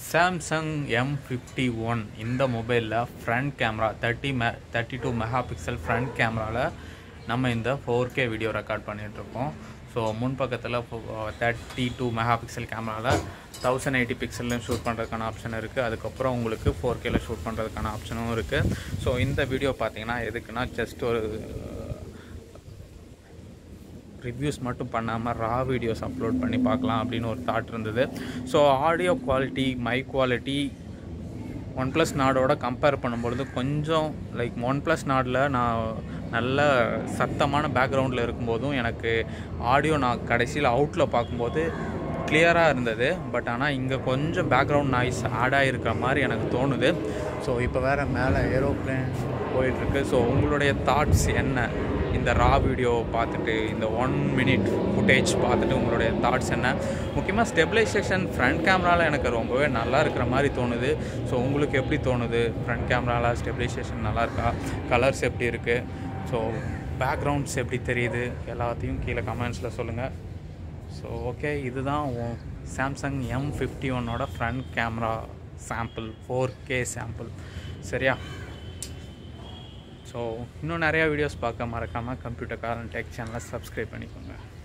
Samsung M fifty one இந்த மொபைலில் front camera thirty மெ thirty two mega pixel front கேமராவில் நம்ம இந்த ஃபோர் கே வீடியோ ரெக்கார்ட் பண்ணிகிட்ருக்கோம் ஸோ முன்பக்கத்தில் தேர்ட்டி டூ மெகா பிக்சல் கேமராவில் தௌசண்ட் எயிட்டி பிக்சல்லையும் ஷூட் பண்ணுறதுக்கான ஆப்ஷன் இருக்குது அதுக்கப்புறம் உங்களுக்கு ஃபோர் கேல ஷூட் பண்ணுறதுக்கான ஆப்ஷனும் இருக்குது ஸோ இந்த வீடியோ பார்த்தீங்கன்னா எதுக்குன்னா ஜஸ்ட் ஒரு ரிவ்யூஸ் மட்டும் பண்ணாமல் ரா வீடியோஸ் அப்லோட் பண்ணி பார்க்கலாம் அப்படின்னு ஒரு தாட் இருந்தது so audio quality my quality one plus நாடோட கம்பேர் பண்ணும்பொழுது கொஞ்சம் லைக் ஒன் ப்ளஸ் நாடில் நான் நல்ல சத்தமான பேக்ரவுண்டில் இருக்கும்போதும் எனக்கு ஆடியோ நான் கடைசியில் அவுட்டில் பார்க்கும்போது கிளியராக இருந்தது பட் ஆனால் இங்கே கொஞ்சம் பேக்ரவுண்ட் நாய்ஸ் ஆட் ஆகிருக்கிற மாதிரி எனக்கு தோணுது ஸோ இப்போ வேறு மேலே ஏரோப்ளேன் போயிட்டுருக்கு ஸோ உங்களுடைய தாட்ஸ் என்ன இந்த ரா வீடியோ பார்த்துட்டு இந்த ஒன் மினிட் ஃபுட்டேஜ் பார்த்துட்டு உங்களுடைய தாட்ஸ் என்ன முக்கியமாக ஸ்டெபிலைசேஷன் ஃப்ரண்ட் கேமராவில் எனக்கு ரொம்பவே நல்லா இருக்கிற மாதிரி தோணுது ஸோ உங்களுக்கு எப்படி தோணுது ஃப்ரண்ட் கேமராவில் ஸ்டெபிலைசேஷன் நல்லா இருக்கா கலர்ஸ் எப்படி இருக்குது ஸோ பேக்ரவுண்ட்ஸ் எப்படி தெரியுது எல்லாத்தையும் கீழே கமெண்ட்ஸில் சொல்லுங்கள் ஸோ ஓகே இதுதான் சாம்சங் எம் ஃபிஃப்டி ஒன்னோட front camera sample four K sample சரியா ஸோ இன்னும் நிறையா வீடியோஸ் பார்க்க மறக்காமல் கம்ப்யூட்டர் காரன் டெக் சேனலை சப்ஸ்கிரைப் பண்ணிக்கோங்க